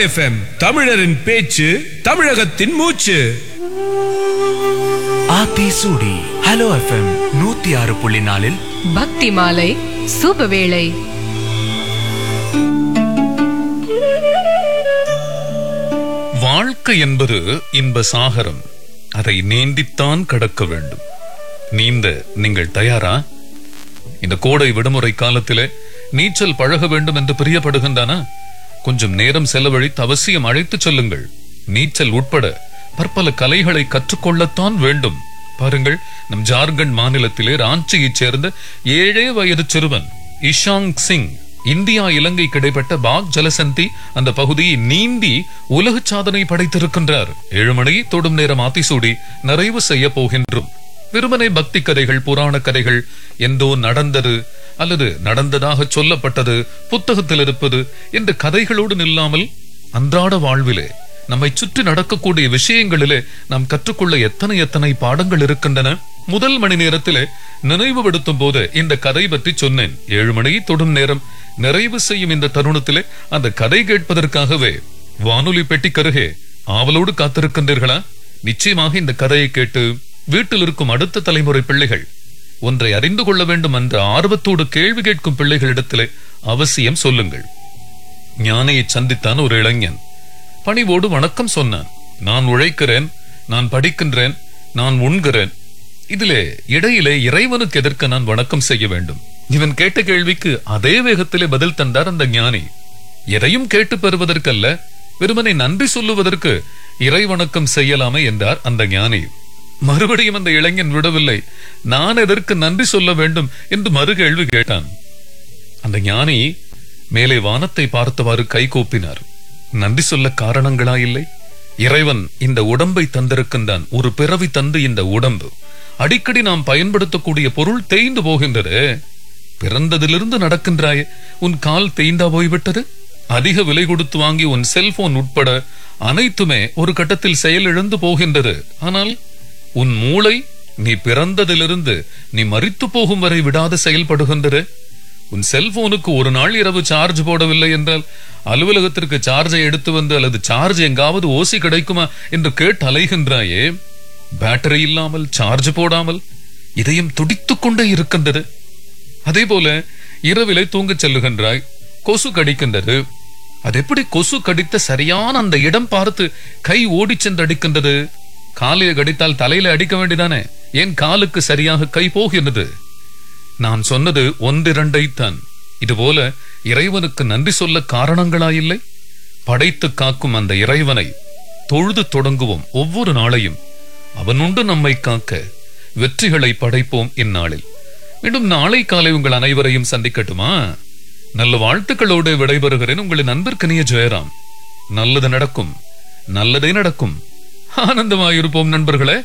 FM தமிழரின் பேச்சு தமிழகத்தின் மூச்சு ஆத்தி சூடி ஹலோ எஃப்எம் நூத்தி ஆறு புள்ளி நாலில் பக்தி மாலை சுபவேளை வாழ்க்கை என்பது இன்ப சாகரம் அதை நீந்தித்தான் கடக்க வேண்டும் நீந்த நீங்கள் தயாரா இந்த கோடை விடுமுறை காலத்திலே நீச்சல் பழக வேண்டும் என்று பிரியப்படுகின்றன கொஞ்சம் நேரம் செலவழித்து அவசியம் அழைத்துச் செல்லுங்கள் நீச்சல் உட்பட பற்பல கலைகளை கற்றுக்கொள்ளத்தான் வேண்டும் பாருங்கள் நம் ஜார்க்கண்ட் மாநிலத்திலே ராஞ்சியைச் சேர்ந்த ஏழே வயது சிறுவன் இஷாங் சிங் இந்தியா இலங்கை கிடைப்பட்ட பாக் ஜலசந்தி அந்த பகுதியை நீந்தி உலக சாதனை படைத்திருக்கின்றார் ஏழு மணி தொடும் நேரம் ஆத்திசூடி நிறைவு செய்ய போகின்றோம் வெறுமனே பக்தி கதைகள் புராண கதைகள் எந்தோ நடந்தது அல்லது நடந்ததாக சொல்லப்பட்டது புத்தகத்தில் இருப்பது என்ற கதைகளோடு நில்லாமல் அன்றாட வாழ்விலே நம்மை சுற்றி நடக்கக்கூடிய விஷயங்களிலே நாம் கற்றுக்கொள்ள எத்தனை எத்தனை பாடங்கள் இருக்கின்றன முதல் மணி நேரத்திலே நினைவுபடுத்தும் போது இந்த கதை பற்றி சொன்னேன் ஏழு மணியை தொடும் நேரம் நிறைவு செய்யும் இந்த தருணத்திலே அந்த கதை கேட்பதற்காகவே வானொலி பெட்டி கருகே ஆவலோடு காத்திருக்கின்றீர்களா நிச்சயமாக இந்த கதையை கேட்டு வீட்டில் இருக்கும் அடுத்த தலைமுறை பிள்ளைகள் ஒன்றை அறிந்து கொள்ள வேண்டும் என்ற ஆர்வத்தோடு கேள்வி கேட்கும் பிள்ளைகளிடத்திலே அவசியம் சொல்லுங்கள் ஞானையை சந்தித்தான் ஒரு இளைஞன் பணிவோடு வணக்கம் சொன்னான் நான் உழைக்கிறேன் நான் படிக்கின்றேன் நான் உண்கிறேன் இதிலே இடையிலே இறைவனுக்கு எதற்கு நான் வணக்கம் செய்ய வேண்டும் இவன் கேட்ட கேள்விக்கு அதே வேகத்திலே பதில் தந்தார் அந்த ஞானி எதையும் கேட்டு பெறுவதற்கல்ல வெறுமனை நன்றி சொல்லுவதற்கு இறை வணக்கம் செய்யலாமே என்றார் அந்த ஞானி மறுபடியும் அந்த இளைஞன் விடவில்லை நான் எதற்கு நன்றி சொல்ல வேண்டும் என்று மறு கேள்வி கேட்டான் அந்த ஞானி மேலே வானத்தை பார்த்தவாறு கை கூப்பினார் நன்றி சொல்ல காரணங்களா இல்லை இறைவன் இந்த உடம்பை தந்திருக்கின்றான் ஒரு பிறவி தந்து இந்த உடம்பு அடிக்கடி நாம் பயன்படுத்தக்கூடிய பொருள் தேய்ந்து போகின்றது பிறந்ததிலிருந்து நடக்கின்றாயே உன் கால் தேய்ந்தா போய்விட்டது அதிக விலை கொடுத்து வாங்கி உன் செல்போன் உட்பட அனைத்துமே ஒரு கட்டத்தில் செயலிழந்து போகின்றது ஆனால் உன் மூளை நீ பிறந்ததிலிருந்து நீ மரித்து போகும் வரை விடாது செயல்படுகின்றது உன் செல்போனுக்கு ஒரு நாள் இரவு சார்ஜ் போடவில்லை என்றால் அலுவலகத்திற்கு சார்ஜை எடுத்து வந்து அல்லது சார்ஜ் எங்காவது ஓசி கிடைக்குமா என்று கேட்டு அலைகின்றாயே பேட்டரி இல்லாமல் சார்ஜ் போடாமல் இதயம் துடித்துக் கொண்டே இருக்கின்றது அதே போல இரவிலே தூங்கச் செல்லுகின்றாய் கொசு கடிக்கின்றது அது எப்படி கொசு கடித்த சரியான அந்த இடம் பார்த்து கை ஓடிச் சென்று அடிக்கின்றது காலையில கடித்தால் தலையில அடிக்க வேண்டியதானே ஏன் காலுக்கு சரியாக கை போகிறது நான் சொன்னது ஒன்றிரண்டைத்தான் இதுபோல இறைவனுக்கு நன்றி சொல்ல காரணங்களா இல்லை படைத்து காக்கும் அந்த இறைவனை தொழுது தொடங்குவோம் ஒவ்வொரு நாளையும் அவனுண்டு நம்மை காக்க வெற்றிகளை படைப்போம் இந்நாளில் மீண்டும் நாளை காலை உங்கள் அனைவரையும் சந்திக்கட்டுமா நல்ல வாழ்த்துக்களோடு விடைபெறுகிறேன் உங்களின் நண்பர்கனிய ஜெயராம் நல்லது நடக்கும் நல்லதே நடக்கும் ஆனந்தமாயிருப்போம் நண்பர்களே